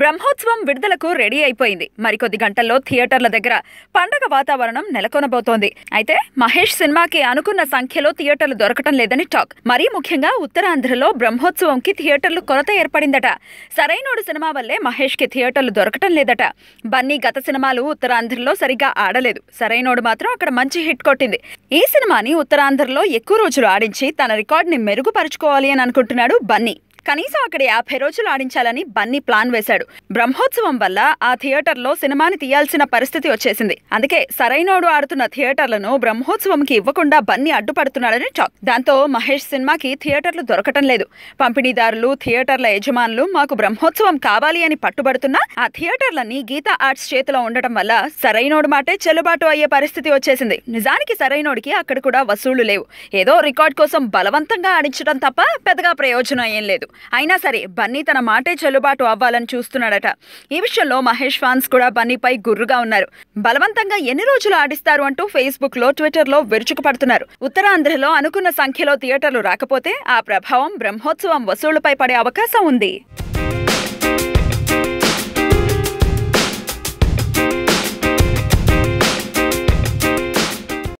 బ్రహ్మోత్సవం విడుదలకు రెడీ అయిపోయింది మరికొద్ది గంటల్లో థియేటర్ల దగ్గర పండగ వాతావరణం నెలకొనబోతోంది అయితే మహేష్ సినిమాకి అనుకున్న సంఖ్యలో థియేటర్లు దొరకటం లేదని టాక్ మరీ ముఖ్యంగా ఉత్తరాంధ్రలో బ్రహ్మోత్సవంకి థియేటర్లు కొరత ఏర్పడిందట సరైనోడు సినిమా వల్లే మహేష్ కి థియేటర్లు దొరకటం లేదట బన్నీ గత సినిమాలు ఉత్తరాంధ్రలో సరిగ్గా ఆడలేదు సరైనోడు మాత్రం అక్కడ మంచి హిట్ కొట్టింది ఈ సినిమాని ఉత్తరాంధ్రలో ఎక్కువ రోజులు ఆడించి తన రికార్డుని మెరుగుపరుచుకోవాలి అని అనుకుంటున్నాడు బన్నీ కనీసం అక్కడ యాభై రోజులు ఆడించాలని బన్నీ ప్లాన్ వేశాడు బ్రహ్మోత్సవం వల్ల ఆ థియేటర్లో సినిమాని తీయాల్సిన పరిస్థితి వచ్చేసింది అందుకే సరైనోడు ఆడుతున్న థియేటర్లను బ్రహ్మోత్సవంకి ఇవ్వకుండా బన్నీ అడ్డుపడుతున్నాడని టాక్ దాంతో మహేష్ సినిమాకి థియేటర్లు దొరకటం లేదు పంపిణీదారులు థియేటర్ల యజమానులు మాకు బ్రహ్మోత్సవం కావాలి అని పట్టుబడుతున్నా ఆ థియేటర్లన్నీ గీతా ఆర్ట్స్ చేతిలో ఉండటం వల్ల సరైనోడు మాటే చెల్లుబాటు అయ్యే పరిస్థితి వచ్చేసింది నిజానికి సరైనోడికి అక్కడ కూడా వసూళ్లు లేవు ఏదో రికార్డ్ కోసం బలవంతంగా ఆడించడం తప్ప పెద్దగా ప్రయోజనం ఏం లేదు అయినా సరే బన్నీ తన మాటే చెల్లుబాటు అవ్వాలని చూస్తున్నాడట ఈ విషయంలో మహేష్ ఫ్యాన్స్ కూడా బన్నీపై గుర్రుగా ఉన్నారు బలవంతంగా ఎన్ని రోజులు ఆడిస్తారు అంటూ ఫేస్బుక్ లో ట్విట్టర్ లో విరుచుకుపడుతున్నారు ఉత్తరాంధ్రలో అనుకున్న సంఖ్యలో థియేటర్లు రాకపోతే ఆ ప్రభావం బ్రహ్మోత్సవం వసూళ్లపై పడే అవకాశం ఉంది